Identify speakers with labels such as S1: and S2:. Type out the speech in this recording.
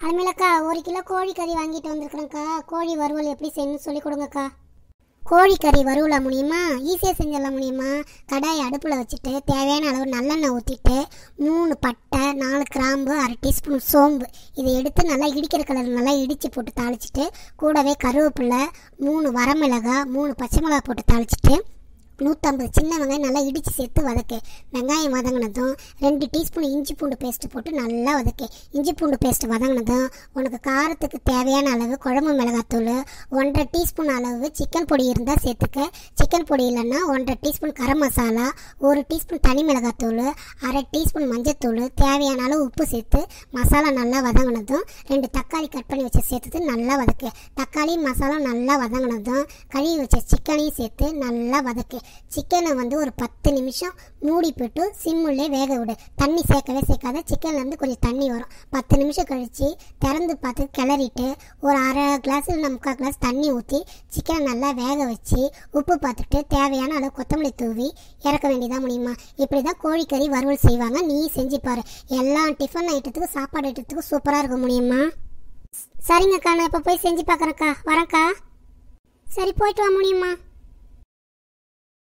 S1: அதுமேலக்கா ஒரு கிலோ கோழி கறி வாங்கிட்டு வந்திருக்கிறேங்க்கா கோழி வறுவல் எப்படி செய்யணும்னு சொல்லி கொடுங்கக்கா கோழிக்கறி வறுவல முடியுமா ஈஸியாக செஞ்சிடலாம் முடியுமா கடாயை அடுப்பில் வச்சுட்டு தேவையான அளவு நல்லெண்ணெய் ஊற்றிட்டு மூணு பட்டை நாலு கிராம்பு அரை டீஸ்பூன் சோம்பு இதை எடுத்து நல்லா இடிக்கிற கலர் நல்லா இடித்து போட்டு தாளிச்சிட்டு கூடவே கருவேப்பிலை மூணு வரமிளகாய் மூணு பச்சை மிளகாய் போட்டு தாளிச்சிட்டு நூற்றம்பது சின்ன வெங்காயம் நல்லா இடித்து சேர்த்து வதக்கு வெங்காயம் வதங்கினதும் ரெண்டு டீஸ்பூன் இஞ்சி பூண்டு பேஸ்ட் போட்டு நல்லா வதக்கு இஞ்சி பூண்டு பேஸ்ட் வதங்கினதும் உனக்கு காரத்துக்கு தேவையான அளவு குழம்பு மிளகாத்தூள் ஒன்றரை டீஸ்பூன் அளவு சிக்கன் பொடி இருந்தால் சேர்த்துக்க சிக்கன் பொடி இல்லைன்னா ஒன்றரை டீஸ்பூன் கரம் மசாலா ஒரு டீஸ்பூன் தனி மிளகாத்தூள் அரை டீஸ்பூன் மஞ்சத்தூள் தேவையான அளவு உப்பு சேர்த்து மசாலா நல்லா வதங்கினதும் ரெண்டு தக்காளி கட் பண்ணி வச்சு சேர்த்துட்டு நல்லா வதக்கு தக்காளி மசாலா நல்லா வதங்கினதும் கழுவி வச்ச சிக்கனையும் சேர்த்து நல்லா வதக்கு சிக்கனை வந்து ஒரு பத்து நிமிஷம் மூடி போட்டு சிம்முள்ளே வேக விடு தண்ணி சேர்க்கவே சேர்க்காத சிக்கன்லேருந்து கொஞ்சம் தண்ணி வரும் பத்து நிமிஷம் கழித்து திறந்து பார்த்து கிளறிட்டு ஒரு அரை கிளாஸ் இல்லை முக்கால் கிளாஸ் தண்ணி ஊற்றி சிக்கனை நல்லா வேக வச்சு உப்பு பார்த்துட்டு தேவையான அளவு கொத்தமல்லி தூவி இறக்க வேண்டியதாக முடியுமா இப்படி தான் கோழிக்கறி வறுவல் செய்வாங்க நீ செஞ்சு பாரு எல்லா டிஃபன் ஐட்டத்துக்கும் சாப்பாடு ஐட்டத்துக்கும் சூப்பராக இருக்க முடியுமா சரிங்கக்கா நான் இப்போ போய் செஞ்சு பார்க்குறேக்கா வரேன்க்கா சரி போயிட்டு வர முடியுமா